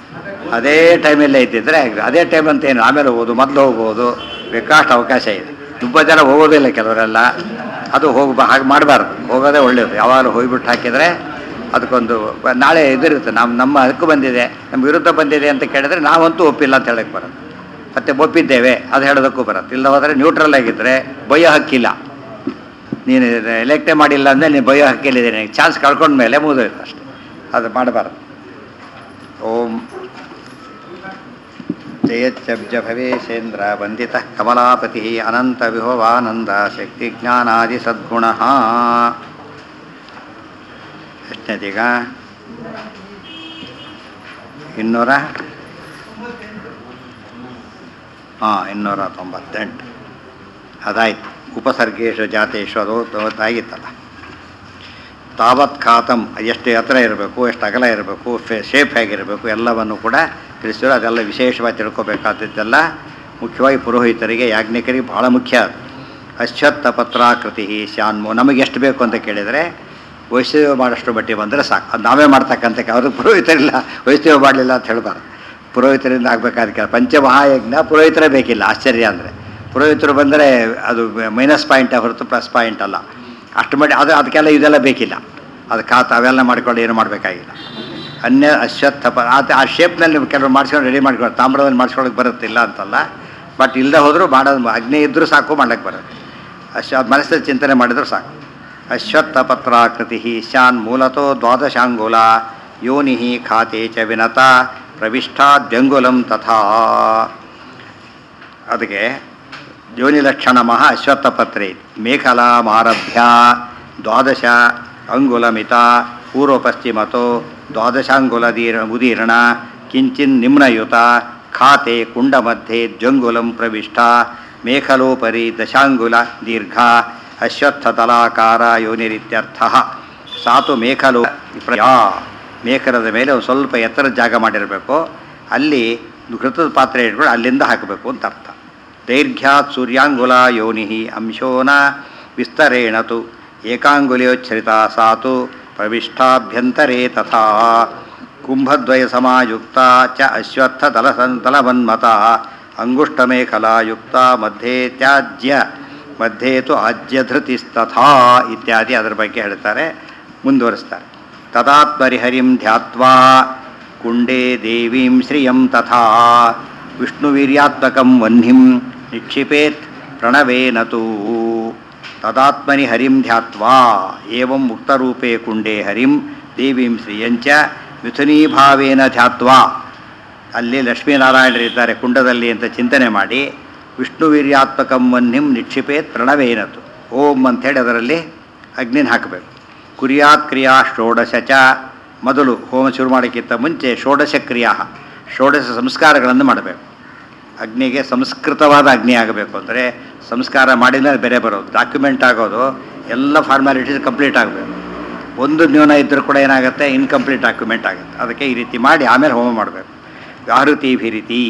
ಅದೇ ಟೈಮಲ್ಲೇ ಇದ್ದಿದ್ರೆ ಅದೇ ಟೈಮ್ ಅಂತ ಏನು ಆಮೇಲೆ ಹೋಗೋದು ಮೊದಲು ಹೋಗ್ಬೋದು ಬೇಕಾಷ್ಟು ಅವಕಾಶ ಇದೆ ತುಂಬ ಜನ ಹೋಗೋದಿಲ್ಲ ಕೆಲವರೆಲ್ಲ ಅದು ಹೋಗಿ ಹಾಗೆ ಮಾಡಬಾರ್ದು ಹೋಗೋದೇ ಒಳ್ಳೆಯದು ಯಾವಾಗಲೂ ಹೋಗ್ಬಿಟ್ಟು ಹಾಕಿದರೆ ಅದಕ್ಕೊಂದು ಬ- ನಾಳೆ ಇದಿರುತ್ತೆ ನಮ್ಮ ನಮ್ಮ ಹಕ್ಕು ಬಂದಿದೆ ನಮ್ಮ ವಿರುದ್ಧ ಬಂದಿದೆ ಅಂತ ಕೇಳಿದ್ರೆ ನಾವಂತೂ ಒಪ್ಪಿಲ್ಲ ಅಂತ ಹೇಳಕ್ಕೆ ಬರೋದು ಮತ್ತೆ ಒಪ್ಪಿದ್ದೇವೆ ಅದು ಹೇಳೋದಕ್ಕೂ ಬರುತ್ತೆ ಇಲ್ಲ ಹೋದರೆ ನ್ಯೂಟ್ರಲ್ ಆಗಿದ್ದರೆ ಬಯ್ಯೋ ಹಕ್ಕಿಲ್ಲ ನೀನು ಎಲೆಕ್ಟೇ ಮಾಡಿಲ್ಲ ಅಂದರೆ ನೀನು ಬಯ್ಯೋ ಹಕ್ಕಿಲ್ಲಿದ್ದೀನಿ ಚಾನ್ಸ್ ಕಳ್ಕೊಂಡ್ಮೇಲೆ ಮುಗಿದೋಯ್ತು ಅಷ್ಟೇ ಅದು ಮಾಡಬಾರ್ದು ಓಂ ಜಯಚ್ಚಬ್ಜ ಭವೇಶೇಂದ್ರ ವಂದಿತ ಕಮಲಾಪತಿ ಅನಂತ ವಿಭವಾನಂದ ಶಕ್ತಿ ಜ್ಞಾನಾದಿ ಸದ್ಗುಣ ಎಷ್ಟನೇದೀಗ ಇನ್ನೂರ ಹಾಂ ಇನ್ನೂರ ತೊಂಬತ್ತೆಂಟು ಅದಾಯ್ತು ಉಪಸರ್ಗೇಶು ಜಾತೇಶು ಅದು ಆಗಿತ್ತಲ್ಲ ತಾವತ್ ಖಾತಂ ಎಷ್ಟು ಎತ್ತರ ಇರಬೇಕು ಎಷ್ಟು ಅಗಲ ಇರಬೇಕು ಶೇಪ್ ಹೇಗಿರಬೇಕು ಎಲ್ಲವನ್ನು ಕೂಡ ತಿಳಿಸಿದ್ರು ಅದೆಲ್ಲ ವಿಶೇಷವಾಗಿ ತಿಳ್ಕೊಬೇಕಾದದ್ದೆಲ್ಲ ಮುಖ್ಯವಾಗಿ ಪುರೋಹಿತರಿಗೆ ಯಾಜ್ಞಿಕರಿಗೆ ಬಹಳ ಮುಖ್ಯ ಅದು ಅಶ್ವತ್ಥ ಪತ್ರಾಕೃತಿ ಶಾನ್ಮು ನಮಗೆ ಎಷ್ಟು ಬೇಕು ಅಂತ ಕೇಳಿದರೆ ವೈಷ್ಣವ ಮಾಡೋಷ್ಟು ಬಟ್ಟೆ ಬಂದರೆ ಸಾಕು ಅದು ನಾವೇ ಮಾಡ್ತಕ್ಕಂಥ ಅವ್ರಿಗೆ ಪುರೋಹಿತರಿಲ್ಲ ವೈಷ್ಣವ ಮಾಡಲಿಲ್ಲ ಅಂತ ಹೇಳ್ಬಾರ್ದು ಪುರೋಹಿತರಿಂದ ಆಗಬೇಕಾದ ಕೆಲಸ ಪಂಚಮಹಾಯಜ್ಞ ಪುರೋಹಿತರೇ ಬೇಕಿಲ್ಲ ಆಶ್ಚರ್ಯ ಅಂದರೆ ಪುರೋಹಿತರು ಬಂದರೆ ಅದು ಮೈನಸ್ ಪಾಯಿಂಟ್ ಹೊರತು ಪ್ಲಸ್ ಪಾಯಿಂಟ್ ಅಲ್ಲ ಅಷ್ಟು ಮಾಡಿ ಅದು ಅದಕ್ಕೆಲ್ಲ ಇದೆಲ್ಲ ಬೇಕಿಲ್ಲ ಅದು ಖಾತ ಅವೆಲ್ಲ ಮಾಡ್ಕೊಂಡು ಏನು ಮಾಡಬೇಕಾಗಿಲ್ಲ ಅನ್ಯ ಅಶ್ವತ್ಥ ಪ ಅದು ಆ ಶೇಪ್ನಲ್ಲಿ ಕೆಲವರು ಮಾಡಿಸ್ಕೊಂಡು ರೆಡಿ ಮಾಡ್ಕೊಂಡು ತಾಮ್ರದಲ್ಲಿ ಮಾಡಿಸ್ಕೊಳಕ್ಕೆ ಬರುತ್ತಿಲ್ಲ ಅಂತಲ್ಲ ಬಟ್ ಇಲ್ಲದೆ ಹೋದರೂ ಮಾಡೋದು ಅಗ್ನಿ ಇದ್ದರೂ ಸಾಕು ಮಾಡ್ಲಿಕ್ಕೆ ಬರುತ್ತೆ ಅಶ್ವ ಮನಸ್ಸಲ್ಲಿ ಚಿಂತನೆ ಮಾಡಿದರೂ ಸಾಕು ಅಶ್ವತ್ಥ ಪತ್ರಾಕೃತಿ ಶಾನ್ ಮೂಲತೋ ದ್ವಾದಶಾಂಗುಲ ಯೋನಿ ಖಾತೆ ಚ ವಿನತ ಪ್ರವಿಷ್ಟಾದ್ಯಂಗುಲಂ ತಥಾ ಅದಕ್ಕೆ ಯೋನಿಲಕ್ಷಣಮಃ ಅಶ್ವತ್ಥಪತ್ರೆ ಮೇಖಲಾಮಾರಭ್ಯ ದ್ವಾದಶ ಅಂಗುಲಮಿತ ಪೂರ್ವಪಶ್ಚಿಮತೋ ದ್ವಾದಶಾಂಗುಲದೀರ ಉದೀರ್ಣ ಕಿಂಚಿನ್ ನಿಮ್ನಯುತ ಖಾತೆ ಕುಂಡಮಧ್ಯೆ ದ್ವಂಗುಲಂ ಪ್ರವಿಷ್ಟ ಮೇಖಲೋಪರಿ ದಶಾಂಗುಲ ದೀರ್ಘ ಅಶ್ವತ್ಥತಲಾಕಾರ ಯೋನಿರಿತ್ಯರ್ಥ ಸಾತು ಮೇಖಲು ಯಾ ಮೇಖಲದ ಮೇಲೆ ಒಂದು ಸ್ವಲ್ಪ ಎತ್ತರದ ಜಾಗ ಮಾಡಿರಬೇಕು ಅಲ್ಲಿ ಘೃತದ ಪಾತ್ರೆ ಇಟ್ಕೊಂಡು ಅಲ್ಲಿಂದ ಹಾಕಬೇಕು ಅಂತ ಅರ್ಥ ದೈರ್ಘ್ಯಾತ್ ಸೂರ್ಯಾಂಗುಲ ಯೋನಿ ಅಂಶೋನ ವಿಸ್ತರೇಣ ತು ಏಕಾಂಗುಲಿಯೋಚ್ಛ್ರಿತ ಸಾತು ಪ್ರವಿಷ್ಟಾಭ್ಯಂತರೇ ತಥಾ ಕುಂಭದ್ವಯ ಸಮಾಯುಕ್ತ ಚ ಅಶ್ವತ್ಥ ತಲಸನ್ ತಲವನ್ಮತ ಅಂಗುಷ್ಟಮೇಖಲಾಯುಕ್ತ ಮಧ್ಯೆ ತ್ಯಾಜ್ಯ ಮಧ್ಯೆ ತು ಆಜ್ಯಧೃತಿಸ್ತಥಾ ಇತ್ಯಾದಿ ಅದರ ಬಗ್ಗೆ ಹೇಳ್ತಾರೆ ಮುಂದುವರಿಸ್ತಾರೆ ತದಾತ್ಮರಿಹರಿಂ ಧ್ಯಾತ್ವಾ ಕುಂಡೇ ದೇವೀಂ ಶ್ರಿಯಂ ತಥಾ ವಿಷ್ಣುವೀರ್ಯಾತ್ಮಕಂ ವಹ್ನಿಂ ನಿಕ್ಷಿಪೇತ್ ಪ್ರಣವೇನ ತೂ ತದಾತ್ಮನಿ ಹರಿಂ ಧ್ಯಾತ್ವಾ ಏವಂ ಮುಕ್ತರೂಪೇ ಕುಂಡೇ ಹರಿಂ ದೇವೀಂ ಶ್ರಿಯಂಚ ಮಿಥುನೀಭಾವೇನ ಧ್ಯಾತ್ವಾ ಅಲ್ಲಿ ಲಕ್ಷ್ಮೀನಾರಾಯಣರಿದ್ದಾರೆ ಕುಂಡದಲ್ಲಿ ಅಂತ ಚಿಂತನೆ ಮಾಡಿ ವಿಷ್ಣುವೀರ್ಯಾತ್ಮಕಂ ವಹ್ನಿಂ ನಿಕ್ಷಿಪೇತ್ ಪ್ರಣವೇನತು ಓಂ ಅಂಥೇಳಿ ಅದರಲ್ಲಿ ಅಗ್ನಿನ ಹಾಕಬೇಕು ಕುರಿಯಾತ್ ಕ್ರಿಯಾ ಷೋಡಶ ಚ ಮೊದಲು ಹೋಮ ಶುರು ಮಾಡೋಕ್ಕಿಂತ ಮುಂಚೆ ಷೋಡಶ ಕ್ರಿಯಾ ಷೋಡಶ ಸಂಸ್ಕಾರಗಳನ್ನು ಮಾಡಬೇಕು ಅಗ್ನಿಗೆ ಸಂಸ್ಕೃತವಾದ ಅಗ್ನಿ ಆಗಬೇಕು ಅಂದರೆ ಸಂಸ್ಕಾರ ಮಾಡಿದ್ಮೇಲೆ ಬೇರೆ ಬರೋದು ಡಾಕ್ಯುಮೆಂಟ್ ಆಗೋದು ಎಲ್ಲ ಫಾರ್ಮ್ಯಾಲಿಟೀಸ್ ಕಂಪ್ಲೀಟ್ ಆಗಬೇಕು ಒಂದು ನ್ಯೂನ ಇದ್ದರೂ ಕೂಡ ಏನಾಗುತ್ತೆ ಇನ್ಕಂಪ್ಲೀಟ್ ಡಾಕ್ಯುಮೆಂಟ್ ಆಗುತ್ತೆ ಅದಕ್ಕೆ ಈ ರೀತಿ ಮಾಡಿ ಆಮೇಲೆ ಹೋಮ ಮಾಡಬೇಕು ವ್ಯಾಹೃತಿ ಭಿರಿತಿ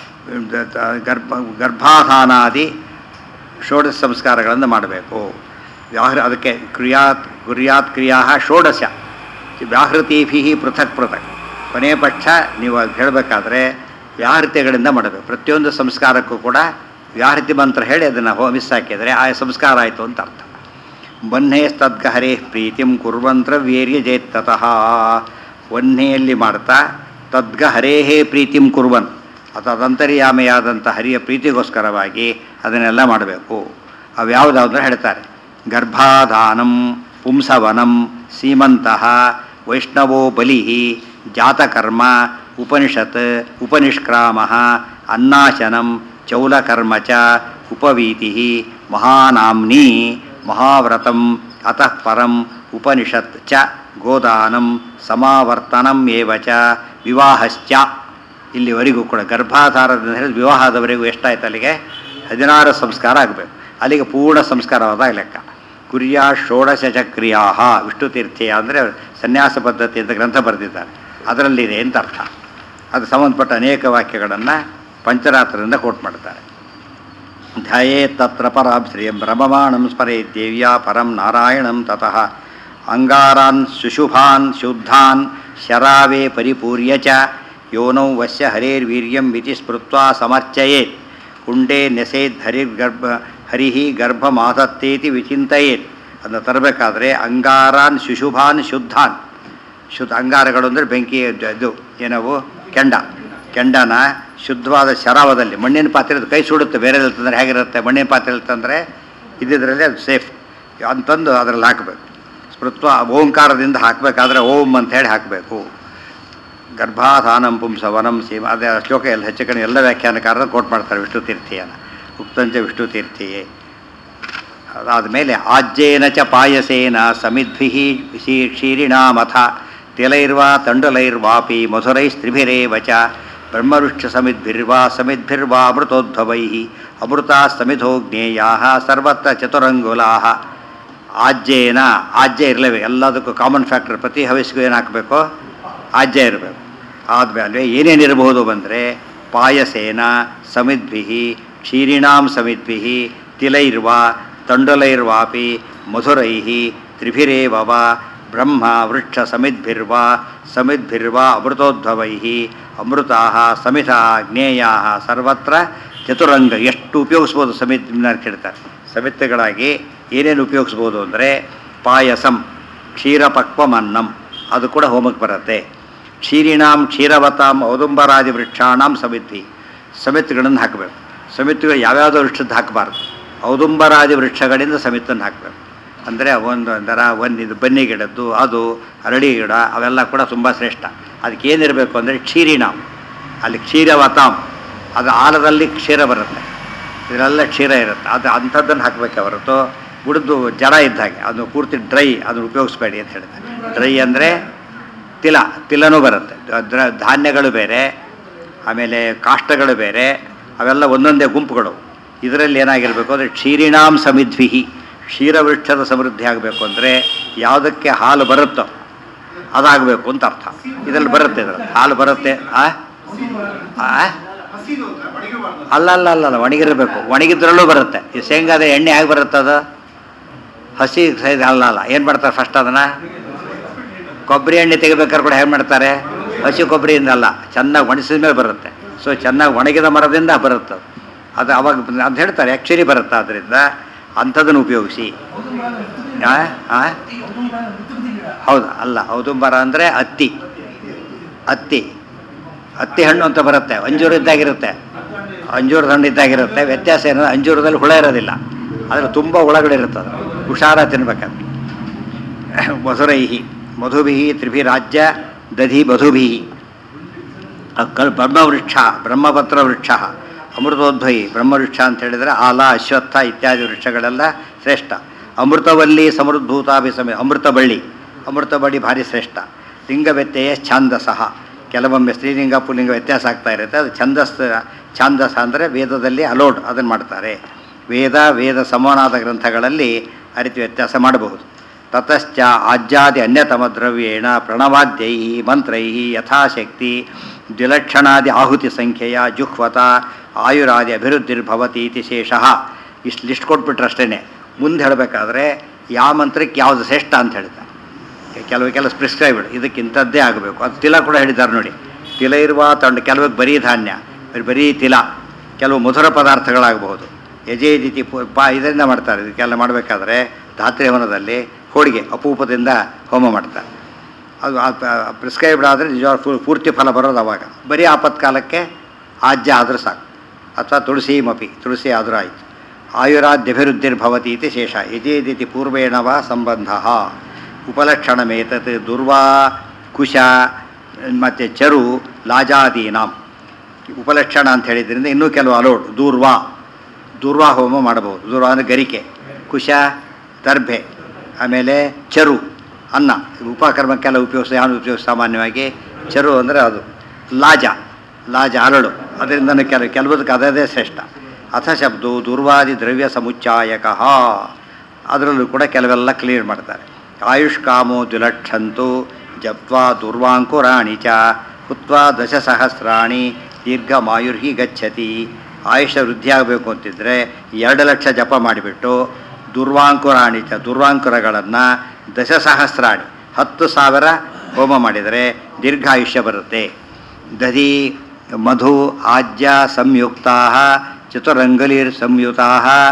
ಗರ್ಭ ಗರ್ಭಾಧಾನಾದಿ ಷೋಡಶ ಸಂಸ್ಕಾರಗಳನ್ನು ಮಾಡಬೇಕು ವ್ಯಾಹೃ ಅದಕ್ಕೆ ಕ್ರಿಯಾತ್ ಕುರ್ಯಾತ್ ಕ್ರಿಯಾ ಷೋಡಶ ವ್ಯಾಹೃತಿಭಿ ಪೃಥಕ್ ಪೃಥಕ್ ಕೊನೆ ಪಕ್ಷ ನೀವು ಅದು ಹೇಳಬೇಕಾದ್ರೆ ವ್ಯಾಹೃತಿಗಳಿಂದ ಮಾಡಬೇಕು ಪ್ರತಿಯೊಂದು ಸಂಸ್ಕಾರಕ್ಕೂ ಕೂಡ ವ್ಯಾಹೃತಿ ಮಂತ್ರ ಹೇಳಿ ಅದನ್ನು ಹೋ ಮಿಸ್ ಹಾಕಿದರೆ ಆ ಸಂಸ್ಕಾರ ಆಯಿತು ಅಂತ ಅರ್ಥ ವನ್ನೇಸ್ತದ್ಗ ಹರೇ ಪ್ರೀತಿಂ ಕುರ್ವಂತ್ರ ವೀರ್ಯ ಜೇತ್ತತಃ ವನ್ನೆಯಲ್ಲಿ ಮಾಡ್ತಾ ತದ್ಗ ಹರೇಹೇ ಪ್ರೀತಿಂ ಕುರ್ವನ್ ತದಂತರ್ಯಾಮೆಯಾದಂಥ ಹರಿಯ ಪ್ರೀತಿಗೋಸ್ಕರವಾಗಿ ಅದನ್ನೆಲ್ಲ ಮಾಡಬೇಕು ಅವ್ಯಾವುದಾದ್ರೆ ಹೇಳ್ತಾರೆ ಗರ್ಭಾಧಾನಂ ಪುಂಸವನಂ ಸೀಮಂತಃ ವೈಷ್ಣವೋ ಬಲಿ ಜಾತಕರ್ಮ ಉಪನಿಷತ್ ಉಪನಿಷ್ಕ್ರಾಮ ಅನ್ನಾಶನಂ ಚೌಲಕರ್ಮ ಚ ಉಪವೀತಿ ಮಹಾನಾಮ್ನಿ ಮಹಾವ್ರತಂ ಅತಃ ಪರಂ ಉಪನಿಷತ್ ಚ ಗೋದಾನಂ ಸಮಾವರ್ತನಂ ಏವ ಚ ವಿವಾಹಶ್ಚ ಇಲ್ಲಿವರೆಗೂ ಕೂಡ ಗರ್ಭಾಧಾರದಿಂದ ಹಿಡಿದು ವಿವಾಹದವರೆಗೂ ಎಷ್ಟಾಯ್ತು ಅಲ್ಲಿಗೆ ಹದಿನಾರು ಸಂಸ್ಕಾರ ಆಗಬೇಕು ಅಲ್ಲಿಗೆ ಪೂರ್ಣ ಸಂಸ್ಕಾರವಾದ ಲೆಕ್ಕ ಕುರ್ಯ ಷೋಡಶ ಚಕ್ರಿಯಾ ವಿಷ್ಣು ತೀರ್ಥೀಯ ಅಂದರೆ ಸನ್ಯಾಸ ಪದ್ಧತಿ ಅಂತ ಗ್ರಂಥ ಬರೆದಿದ್ದಾರೆ ಅದರಲ್ಲಿದೆ ಅಂತ ಅರ್ಥ ಅದು ಸಂಬಂಧಪಟ್ಟ ಅನೇಕ ವಾಕ್ಯಗಳನ್ನು ಪಂಚರಾತ್ರದಿಂದ ಕೋಟ್ ಮಾಡ್ತಾರೆ ಧ್ಯಾಯೇ ತತ್ರ ಪರಾಂ ಶ್ರಿಯಂ ರಮಮಾಣಂ ಸ್ಮರೇ ದೇವ್ಯಾ ಪರಂ ನಾರಾಯಣಂ ತತಃ ಅಂಗಾರಾನ್ ಶುಶುಭಾನ್ ಶುದ್ಧಾನ್ ಶರಾವೇ ಪರಿಪೂರ್ಯ ಚ ಯೋನೌ ವಶ್ಯ ಹರೇರ್ವೀರ್ಯಂ ಇತಿ ಸ್ಮೃತ್ವಾ ಸಮರ್ಚಯೇತ್ ಕುಂಡೇ ನೆಸೇದ್ ಹರಿರ್ಗರ್ಭ ಹರಿಹಿ ಗರ್ಭಮಾದತ್ತೇತಿ ವಿಚಿಂತಯೇತ್ ಅದನ್ನು ತರಬೇಕಾದ್ರೆ ಅಂಗಾರಾನ್ ಶಿಶುಭಾನ್ ಶುದ್ಧಾನ್ ಶುದ್ಧ ಅಂಗಾರಗಳು ಅಂದರೆ ಬೆಂಕಿ ಇದು- ಇದು ಏನವು ಕೆಂಡ ಕೆಂಡನ ಶುದ್ಧವಾದ ಶರಾವದಲ್ಲಿ ಮಣ್ಣಿನ ಪಾತ್ರೆ ಅದು ಕೈ ಸುಡುತ್ತೆ ಬೇರೆ ತಂದರೆ ಹೇಗಿರುತ್ತೆ ಮಣ್ಣಿನ ಪಾತ್ರೆ ತಂದರೆ ಇದ್ದಿದ್ರಲ್ಲಿ ಅದು ಸೇಫ್ ಅಂತಂದು ಅದರಲ್ಲಿ ಹಾಕಬೇಕು ಸ್ಮೃತ್ವ ಓಂಕಾರದಿಂದ ಹಾಕಬೇಕಾದ್ರೆ ಓಂ ಅಂತ ಹೇಳಿ ಹಾಕಬೇಕು ಗರ್ಭಾಧಾನಂ ಪುಂಸವನಂ ಸೀಮ ಅದೇ ಆ ಶ್ಲೋಕ ಎಲ್ಲ ಹೆಚ್ಚು ಕಡೆ ಎಲ್ಲ ವ್ಯಾಖ್ಯಾನಕಾರರು ಕೋಟ್ ಮಾಡ್ತಾರೆ ವಿಷ್ಣು ತೀರ್ಥಿಯನ್ನು ಉಕ್ತಂಚ ವಿಷ್ಣು ತೀರ್ಥಿಯೇ ಅದಾದಮೇಲೆ ಆಜ್ಯೇನ ಚ ಪಾಯಸೇನ ಸಮಿದ್ಭಿ ಕ್ಷೀರಿಣಾಮಥ ತಿಲೈರ್ವಾ ತಂಡುಲೈರ್ವಾಪಿ ಮಧುರೈಸ್ತ್ರಿಭಿರೇವ ಚ ಬ್ರಹ್ಮವೃಕ್ಷ ಸಮಿದ್ಭಿರ್ವಾ ಸಮಿದ್ಭಿರ್ವಾ ಅಮೃತೋದ್ಭವೈ ಅಮೃತಾ ಸಮಿಧೋ ಜ್ಞೇಯಾ ಸರ್ವತ್ರ ಚತುರಂಗುಲಾ ಆಜ್ಯೇನ ಆಜ್ಯ ಇರಲೇಬೇಕು ಎಲ್ಲದಕ್ಕೂ ಕಾಮನ್ ಫ್ಯಾಕ್ಟರ್ ಪ್ರತಿ ಹವಿಸ್ಗೂ ಏನು ಹಾಕಬೇಕು ಆಜ್ಯ ಇರಬೇಕು ಆದಮೇಲೆ ಏನೇನಿರಬಹುದು ಬಂದರೆ ಪಾಯಸೇನ ಸಮಿದ್ಭಿ ಕ್ಷೀರಿಣಾಂ ಸಮಿದ್ಭಿ ತಿಲೈರ್ವಾ ತಂಡುಲೈರ್ವಾಪಿ ಮಧುರೈ ತ್ರಿಭಿರೇವ ಬ್ರಹ್ಮ ವೃಕ್ಷ ಸಮಿದ್ಭಿರ್ವಾ ಸಮಿದ್ಭಿರ್ವಾ ಅಮೃತೋದ್ಭವೈ ಅಮೃತಾ ಸಮಿತ ಜ್ಞೇಯ ಸರ್ವತ್ರ ಚತುರಂಗ ಎಷ್ಟು ಉಪಯೋಗಿಸ್ಬೋದು ಸಮಿತ್ ಕೇಳ್ತಾರೆ ಸಮಿತಿಗಳಾಗಿ ಏನೇನು ಉಪಯೋಗಿಸ್ಬೋದು ಅಂದರೆ ಪಾಯಸಂ ಕ್ಷೀರಪಕ್ವಮನ್ನಂ ಅದು ಕೂಡ ಹೋಮಕ್ಕೆ ಬರುತ್ತೆ ಕ್ಷೀರಿಣಾಂ ಕ್ಷೀರವತಾಂ ಔದುಂಬರಾದಿ ವೃಕ್ಷಾಣಾಂ ಸಮಿತಿ ಸಮಿತಿಗಳನ್ನು ಹಾಕಬೇಕು ಸಮಿತಿಗಳು ಯಾವ್ಯಾವುದೋ ವೃಕ್ಷದ್ದು ಹಾಕಬಾರ್ದು ಔದುಂಬರಾದಿ ವೃಕ್ಷಗಳಿಂದ ಸಮಿತನ್ನು ಹಾಕಬೇಕು ಅಂದರೆ ಒಂದು ದರ ಒಂದು ಇದು ಬನ್ನಿ ಗಿಡದ್ದು ಅದು ಅರಳಿ ಗಿಡ ಅವೆಲ್ಲ ಕೂಡ ತುಂಬ ಶ್ರೇಷ್ಠ ಅದಕ್ಕೆ ಏನಿರಬೇಕು ಅಂದರೆ ಕ್ಷೀರಿಣಾಂ ಅಲ್ಲಿ ಕ್ಷೀರವತಾಂ ಅದು ಆಲದಲ್ಲಿ ಕ್ಷೀರ ಬರುತ್ತೆ ಇದರೆಲ್ಲ ಕ್ಷೀರ ಇರುತ್ತೆ ಅದು ಅಂಥದ್ದನ್ನು ಹಾಕಬೇಕೆ ಹೊರತು ಬುಡದ್ದು ಜಡ ಇದ್ದ ಹಾಗೆ ಅದು ಪೂರ್ತಿ ಡ್ರೈ ಅದನ್ನು ಉಪಯೋಗಿಸ್ಬೇಡಿ ಅಂತ ಹೇಳ್ತಾರೆ ಡ್ರೈ ಅಂದರೆ ತಿಲ ತಿಲನೂ ಬರುತ್ತೆ ದ್ರ ಧಾನ್ಯಗಳು ಬೇರೆ ಆಮೇಲೆ ಕಾಷ್ಟಗಳು ಬೇರೆ ಅವೆಲ್ಲ ಒಂದೊಂದೇ ಗುಂಪುಗಳು ಇದರಲ್ಲಿ ಏನಾಗಿರಬೇಕು ಅಂದರೆ ಕ್ಷೀರಿಣಾಂ ಸಮಿದ್ವಿಹಿ ಕ್ಷೀರವೃಕ್ಷದ ಸಮೃದ್ಧಿ ಆಗಬೇಕು ಅಂದರೆ ಯಾವುದಕ್ಕೆ ಹಾಲು ಬರುತ್ತೋ ಅದಾಗಬೇಕು ಅಂತ ಅರ್ಥ ಇದರಲ್ಲಿ ಬರುತ್ತೆ ಇದರಲ್ಲಿ ಹಾಲು ಬರುತ್ತೆ ಆ ಆ? ಅಲ್ಲ ಅಲ್ಲ ಅಲ್ಲ ಅಲ್ಲ ಒಣಗಿರಬೇಕು ಒಣಗಿದ್ರಲ್ಲೂ ಬರುತ್ತೆ ಈ ಶೇಂಗಾದ ಎಣ್ಣೆ ಹೇಗೆ ಬರುತ್ತೆ ಅದು ಹಸಿ ಸೈಜ್ ಅಲ್ಲ ಅಲ್ಲ ಏನು ಮಾಡ್ತಾರೆ ಫಸ್ಟ್ ಅದನ್ನು ಕೊಬ್ಬರಿ ಎಣ್ಣೆ ತೆಗಿಬೇಕಾದ್ರೆ ಕೂಡ ಹೇಗೆ ಮಾಡ್ತಾರೆ ಹಸಿ ಕೊಬ್ಬರಿಯಿಂದ ಅಲ್ಲ ಚೆನ್ನಾಗಿ ಒಣಸಿದ ಮೇಲೆ ಬರುತ್ತೆ ಸೊ ಚೆನ್ನಾಗಿ ಒಣಗಿದ ಮರದಿಂದ ಬರುತ್ತೆ ಅದು. ಅದು ಅವಾಗ ಅಂತ ಹೇಳ್ತಾರೆ ಆ್ಯಕ್ಚುಲಿ ಬರುತ್ತೆ ಅದರಿಂದ ಅಂಥದ್ದನ್ನು ಉಪಯೋಗಿಸಿ ಆ? ಆ? ಹೌದು ಅಲ್ಲ ಔದುಂಬರ ಅಂದರೆ ಹತ್ತಿ ಹತ್ತಿ ಹತ್ತಿ ಹಣ್ಣು ಅಂತ ಬರುತ್ತೆ ಅಂಜೂರ ಇದ್ದಾಗಿರುತ್ತೆ ಅಂಜೂರದ ಹಣ್ಣು ಇದ್ದಾಗಿರುತ್ತೆ ವ್ಯತ್ಯಾಸ ಏನಂದ್ರೆ ಅಂಜೂರದಲ್ಲಿ ಹುಳ ಇರೋದಿಲ್ಲ ಆದರೆ ತುಂಬ ಹುಳಗಳಿರುತ್ತದೆ ಹುಷಾರ ತಿನ್ಬೇಕಾದ್ರೆ ಮಧುರೈಹಿ ಮಧುಭಿ ತ್ರಿಭಿರಾಜ್ಯ ದಧಿ ಮಧುಭಿ ಕಲ್ ಬ್ರಹ್ಮವೃಕ್ಷ ಬ್ರಹ್ಮಪತ್ರ ವೃಕ್ಷ ಅಮೃತೋದ್ಭಯಿ ಬ್ರಹ್ಮವೃಕ್ಷ ಅಂತ ಹೇಳಿದರೆ ಆಲ ಅಶ್ವತ್ಥ ಇತ್ಯಾದಿ ವೃಕ್ಷಗಳೆಲ್ಲ ಶ್ರೇಷ್ಠ ಅಮೃತವಲ್ಲಿ ಸಮೃದ್ಧೂತಾಭಿ ಸಮಯ ಅಮೃತ ಬಳ್ಳಿ ಅಮೃತ ಬಳ್ಳಿ ಭಾರಿ ಶ್ರೇಷ್ಠ ಲಿಂಗ ವ್ಯತ್ಯಯ ಛಾಂದಸಃ ಕೆಲವೊಮ್ಮೆ ಸ್ತ್ರೀಲಿಂಗ ಪುಲ್ಲಿಂಗ ವ್ಯತ್ಯಾಸ ಆಗ್ತಾ ಇರುತ್ತೆ ಅದು ಛಂದಸ್ ಛಾಂದಸ ಅಂದರೆ ವೇದದಲ್ಲಿ ಅಲೋಡ್ ಅದನ್ನು ಮಾಡ್ತಾರೆ ವೇದ ವೇದ ಸಮಾನಾದ ಗ್ರಂಥಗಳಲ್ಲಿ ಆ ರೀತಿ ವ್ಯತ್ಯಾಸ ಮಾಡಬಹುದು ತತಶ್ಚ ಆಜ್ಯಾದಿ ಅನ್ಯತಮ ದ್ರವ್ಯೇಣ ಪ್ರಣವಾದ್ಯೈ ಮಂತ್ರೈ ಯಥಾಶಕ್ತಿ ದ್ವಿಲಕ್ಷಣಾದಿ ಆಹುತಿ ಸಂಖ್ಯೆಯ ಜುಹ್ವತ ಆಯುರಾದಿ ಅಭಿವೃದ್ಧಿರ್ಭವತಿ ಇತಿ ಶೇಷಃ ಇಷ್ಟು ಲಿಸ್ಟ್ ಕೊಟ್ಬಿಟ್ರೆ ಅಷ್ಟೇ ಮುಂದೆ ಹೇಳಬೇಕಾದ್ರೆ ಯಾವ ಮಂತ್ರಕ್ಕೆ ಯಾವುದು ಶ್ರೇಷ್ಠ ಅಂತ ಹೇಳ್ತಾರೆ ಕೆಲವು ಕೆಲವು ಪ್ರಿಸ್ಕ್ರೈಬ್ಡ್ ಇದಕ್ಕಿಂಥದ್ದೇ ಆಗಬೇಕು ಅದು ತಿಲ ಕೂಡ ಹೇಳಿದ್ದಾರೆ ನೋಡಿ ತಿಲ ಇರುವ ತಂಡು ಕೆಲವಕ್ಕೆ ಬರೀ ಧಾನ್ಯ ಬರೀ- ಬರೀ ತಿಲ ಕೆಲವು ಮಧುರ ಪದಾರ್ಥಗಳಾಗಬಹುದು ಯಜೇದಿತಿ ಪು- ಪಾ ಇದರಿಂದ ಮಾಡ್ತಾರೆ ಇದಕ್ಕೆಲ್ಲ ಮಾಡಬೇಕಾದ್ರೆ ಧಾತ್ರಿ ಹವನದಲ್ಲಿ ಹೋಳಿಗೆ ಅಪೂಪದಿಂದ ಹೋಮ ಮಾಡ್ತಾರೆ ಅದು ಪ್ರಿಸ್ಕ್ರೈಬ್ಡ್ ಆದರೆ ನಿಜವಾದ ಪೂ- ಪೂರ್ತಿ ಫಲ ಬರೋದು ಅವಾಗ ಬರೀ ಆಪತ್ಕಾಲಕ್ಕೆ ಆಜ್ಯ ಆದರೂ ಸಾಕು ಅಥವಾ ತುಳಸಿ ಮಪಿ ತುಳಸಿ ಆದರೂ ಆಯಿತು ಆಯುರಾದ್ಯಭಿವೃದ್ಧಿರ್ಭವತಿ ಇತಿ ಶೇಷ ಯಜೇದಿತಿ ಪೂರ್ವೇಣ ವಾ ಸಂಬಂಧ ಉಪಲಕ್ಷಣಮೇತತ್ ದುರ್ವಾ ಕುಶ ಮತ್ತು ಚರು ಲಾಜಾದೀನಾಂ ಉಪಲಕ್ಷಣ ಅಂತ ಹೇಳಿದ್ರಿಂದ ಇನ್ನೂ ಕೆಲವು ಅಲೋಡ್ ದೂರ್ವಾ ದೂರ್ವಾ ಹೋಮ ಮಾಡಬಹುದು ದೂರ್ವಾ ಅಂದರೆ ಗರಿಕೆ ಕುಶ ದರ್ಭೆ ಆಮೇಲೆ ಚರು ಅನ್ನ ಉಪಕರ್ಮಕ್ಕೆಲ್ಲ ಉಪಯೋಗಿಸ ಯಾರು ಉಪಯೋಗಿಸ ಸಾಮಾನ್ಯವಾಗಿ ಚರು ಅಂದರೆ ಅದು ಲಾಜ ಲಾಜ ಅರಳು ಅದರಿಂದನೂ ಕೆಲ ಕೆಲವುದಕ್ಕೆ ಅದೇ ಶ್ರೇಷ್ಠ ಅಥ ಶಬ್ದು ದುರ್ವಾದಿ ದ್ರವ್ಯ ಸಮುಚ್ಚಾಯಕ ಅದರಲ್ಲೂ ಕೂಡ ಕೆಲವೆಲ್ಲ ಕ್ಲಿಯರ್ ಮಾಡ್ತಾರೆ ಆಯುಷ್ಕಾಮೋ ದ್ವಿಲಕ್ಷಂತು ಜಪ್ವಾ ದುರ್ವಾಂಕುರಾಣಿ ಚ ಹುತ್ವಾ ದಶಸಹಸ್ರಾಣಿ ದೀರ್ಘಮಾಯುರ್ಹಿ ಗಚ್ಚತಿ ಆಯುಷ್ಯ ವೃದ್ಧಿ ಆಗಬೇಕು ಅಂತಿದ್ರೆ ಎರಡು ಲಕ್ಷ ಜಪ ಮಾಡಿಬಿಟ್ಟು ದುರ್ವಾಂಕುರಾಣಿ ಚ ದುರ್ವಾಂಕುರಗಳನ್ನು ದಶಸಹಸ್ರಾಣಿ ಹತ್ತು ಸಾವಿರ ಹೋಮ ಮಾಡಿದರೆ ದೀರ್ಘಾಯುಷ್ಯ ಬರುತ್ತೆ ದಧಿ ಮಧು ಆಜ್ಯ ಸಂಯುಕ್ತಾ ಚತುರಂಗಲಿರ್ ಸಂಯುತಾ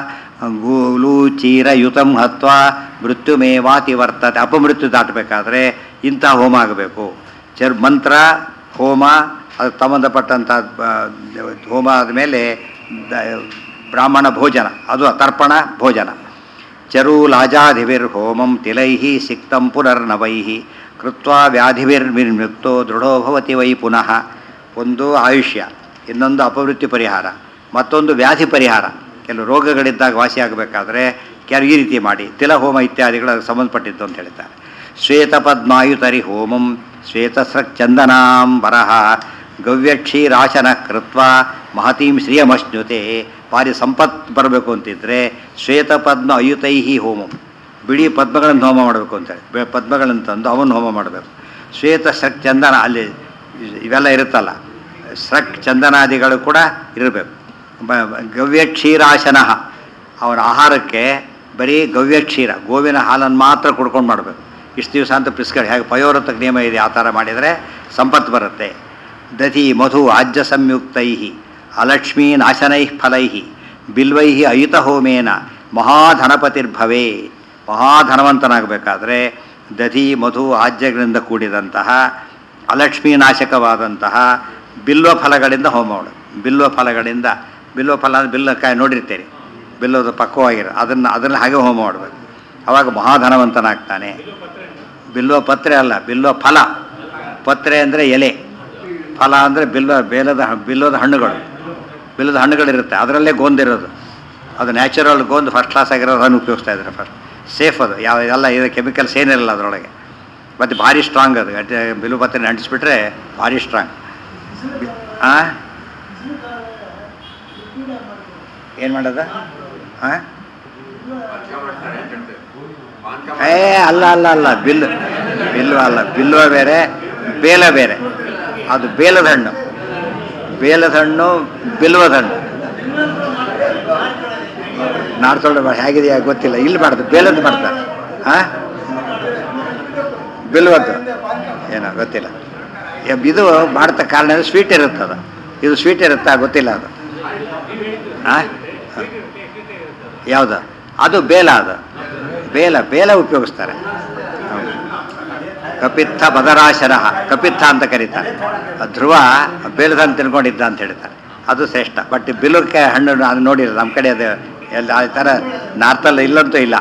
ಗೂಲೂಚೀರಯುತಂ ಹತ್ವ ಮೃತ್ಯುಮೇವಾತಿ ವರ್ತತೆ ಅಪಮೃತ್ಯು ದಾಟಬೇಕಾದ್ರೆ ಇಂಥ ಹೋಮ ಆಗಬೇಕು ಚರ್ ಮಂತ್ರ ಹೋಮ ಅದಕ್ಕೆ ಸಂಬಂಧಪಟ್ಟಂಥ ಆ, ಹೋಮ ಆದಮೇಲೆ ಬ್ರಾಹ್ಮಣ ಭೋಜನ ಅದು ತರ್ಪಣ ಭೋಜನ ಚರೂಲಾಜಾಧಿವಿರ್ ಹೋಮಂ ತಿಲೈ ಸಿಕ್ತಂ ಪುನರ್ನವೈ ಕೃತ್ವಾ ವ್ಯಾಧಿವಿರ್ನಿರ್ಮುಕ್ತೋ ದೃಢೋ ಭವತಿ ವೈ ಪುನಃ ಒಂದು ಆಯುಷ್ಯ ಇನ್ನೊಂದು ಅಪವೃತ್ತಿ ಪರಿಹಾರ ಮತ್ತೊಂದು ವ್ಯಾಧಿ ಪರಿಹಾರ ಕೆಲವು ರೋಗಗಳಿದ್ದಾಗ ವಾಸಿಯಾಗಬೇಕಾದ್ರೆ ಕೆಲವು ಈ ರೀತಿ ಮಾಡಿ ತಿಲಹೋಮ ಇತ್ಯಾದಿಗಳು ಅದಕ್ಕೆ ಸಂಬಂಧಪಟ್ಟಿದ್ದು ಅಂತ ಹೇಳ್ತಾರೆ ಶ್ವೇತಪದ್ಮಾಯುತರಿ ಹೋಮಂ ಶ್ವೇತಸ್ರಕ್ ಚಂದನಾಂಬರಃ ಗವ್ಯಕ್ಷೀರಾಶನ ಕೃತ್ವ ಮಹತೀಂ ಶ್ರಿಯಮಶ್ನುತೆ ಭಾರಿ ಸಂಪತ್ ಬರಬೇಕು ಅಂತಿದ್ರೆ ಶ್ವೇತಪದ್ಮ ಅಯುತೈಹಿ ಹೋಮಂ ಬಿಳಿ ಪದ್ಮಗಳನ್ನು ಹೋಮ ಮಾಡಬೇಕು ಅಂತೇಳಿ ಬೆ ಪದ್ಮಗಳನ್ನು ತಂದು ಅವನು ಹೋಮ ಮಾಡಬೇಕು ಶ್ವೇತ ಸೃಕ್ ಚಂದನ ಅಲ್ಲಿ ಇವೆಲ್ಲ ಇರುತ್ತಲ್ಲ ಸೃಕ್ ಚಂದನಾದಿಗಳು ಕೂಡ ಇರಬೇಕು ಬ- ಬ- ಗವ್ಯಕ್ಷೀರಾಶನ ಅವನ ಆಹಾರಕ್ಕೆ ಬರೀ ಗವ್ಯಕ್ಷೀರ ಗೋವಿನ ಹಾಲನ್ನು ಮಾತ್ರ ಕುಡ್ಕೊಂಡು ಮಾಡಬೇಕು ಇಷ್ಟು ದಿವಸ ಅಂತ ಪ್ರಿಸ್ಕರ್ ಹೇಗೆ ಪಯೋರತಕ್ಕೆ ನಿಯಮ ಇದೆ ಆ ಥರ ಮಾಡಿದರೆ ಸಂಪತ್ತು ಬರುತ್ತೆ ದಧಿ ಮಧು ಆಜ್ಯ ಸಂಯುಕ್ತೈ ಅಲಕ್ಷ್ಮೀ ನಾಶನೈ ಫಲೈ ಬಿಲ್ವೈ ಅಯುತ ಹೋಮೇನ ಮಹಾಧನಪತಿರ್ಭವೇ ಮಹಾಧನವಂತನಾಗಬೇಕಾದ್ರೆ ದಧಿ ಮಧು ಆಜ್ಯಗಳಿಂದ ಕೂಡಿದಂತಹ ಅಲಕ್ಷ್ಮೀ ನಾಶಕವಾದಂತಹ ಬಿಲ್ವ ಫಲಗಳಿಂದ ಹೋಮ ಮಾಡು ಬಿಲ್ವ ಫಲಗಳಿಂದ ಬಿಲ್ವ ಫಲ ಅಂದರೆ ಬಿಲ್ಲಕಾಯಿ ನೋಡಿರ್ತೀರಿ ಬಿಲ್ಲದ ಪಕ್ವವಾಗಿರೋ ಅದನ್ನು ಅದನ್ನು ಹಾಗೆ ಹೋಮ ಮಾಡಬೇಕು ಅವಾಗ ಮಹಾಧನವಂತನಾಗ್ತಾನೆ ಬಿಲ್ವ ಪತ್ರೆ ಅಲ್ಲ ಬಿಲ್ವ ಫಲ ಪತ್ರೆ ಅಂದರೆ ಎಲೆ ಫಲ ಅಂದರೆ ಬಿಲ್ವ ಬೇಲದ ಹ- ಬಿಲ್ಲದ ಹಣ್ಣುಗಳು ಬಿಲ್ಲದ ಹಣ್ಣುಗಳಿರುತ್ತೆ ಅದರಲ್ಲೇ ಗೋಂದಿರೋದು ಅದು ನ್ಯಾಚುರಲ್ ಗೋಂದು ಫಸ್ಟ್ ಕ್ಲಾಸ್ ಆಗಿರೋದು ಅದನ್ನು ಉಪಯೋಗಿಸ್ತಾ ಇದ್ದಾರೆ ಫಸ್ಟ್ ಸೇಫ್ ಅದು ಯಾವ ಎಲ್ಲ ಇದು ಕೆಮಿಕಲ್ಸ್ ಏನಿರಲ್ಲ ಅದರೊಳಗೆ ಮತ್ತು ಭಾರಿ ಸ್ಟ್ರಾಂಗ್ ಅದು ಅಡ್ಡ ಬಿಲ್ವ ಪತ್ರೆ ಅಂಟಿಸ್ಬಿಟ್ರೆ ಭಾರಿ ಸ್ಟ್ರಾಂಗ್ ಹಾಂ ಏನು ಮಾಡೋದು ಹಾಂ ಏ ಅಲ್ಲ ಅಲ್ಲ ಅಲ್ಲ ಬಿಲ್ಲು ಬಿಲ್ವ ಅಲ್ಲ ಬಿಲ್ವ ಬೇರೆ ಬೇಲ ಬೇರೆ ಅದು ಬೇಲದ ಹಣ್ಣು ಬೇಲದ ಹಣ್ಣು ಬಿಲ್ವದ ಹಣ್ಣು ನಾಡ್ಸೋಳು ಹೇಗಿದೆಯಾ ಗೊತ್ತಿಲ್ಲ ಇಲ್ಲಿ ಮಾಡ್ದು ಬೇಲದ್ದು ಮಾಡ್ತಾರೆ ಹಾಂ ಬಿಲ್ವದ್ದು ಏನೋ ಗೊತ್ತಿಲ್ಲ ಎಬ್- ಇದು ಮಾಡ್ತಾ ಕಾರಣ ಸ್ವೀಟ್ ಇರುತ್ತೆ ಅದು ಇದು ಸ್ವೀಟ್ ಇರುತ್ತಾ ಗೊತ್ತಿಲ್ಲ ಅದು ಹಾಂ ಯಾವುದು ಅದು ಬೇಲ ಅದು ಬೇಲ ಬೇಲ ಉಪಯೋಗಿಸ್ತಾರೆ ಹೌದು. ಕಪಿತ್ಥ ಬದರಾಶನ ಕಪಿತ್ಥ ಅಂತ ಕರೀತಾರೆ ಆ ಧ್ರುವ ಬೇಲದನ್ನು ತಿನ್ಕೊಂಡಿದ್ದ ಅಂತ ಹೇಳ್ತಾರೆ ಅದು ಶ್ರೇಷ್ಠ ಬಟ್ ಬಿಲುಕ್ಕೆ ಹಣ್ಣು ಅದು ನೋಡಿಲ್ಲ ನಮ್ಮ ಕಡೆ ಅದು ಎಲ್ಲ ಆ ಥರ ನಾರ್ತಲ್ಲಿ ಇಲ್ಲಂತೂ ಇಲ್ಲ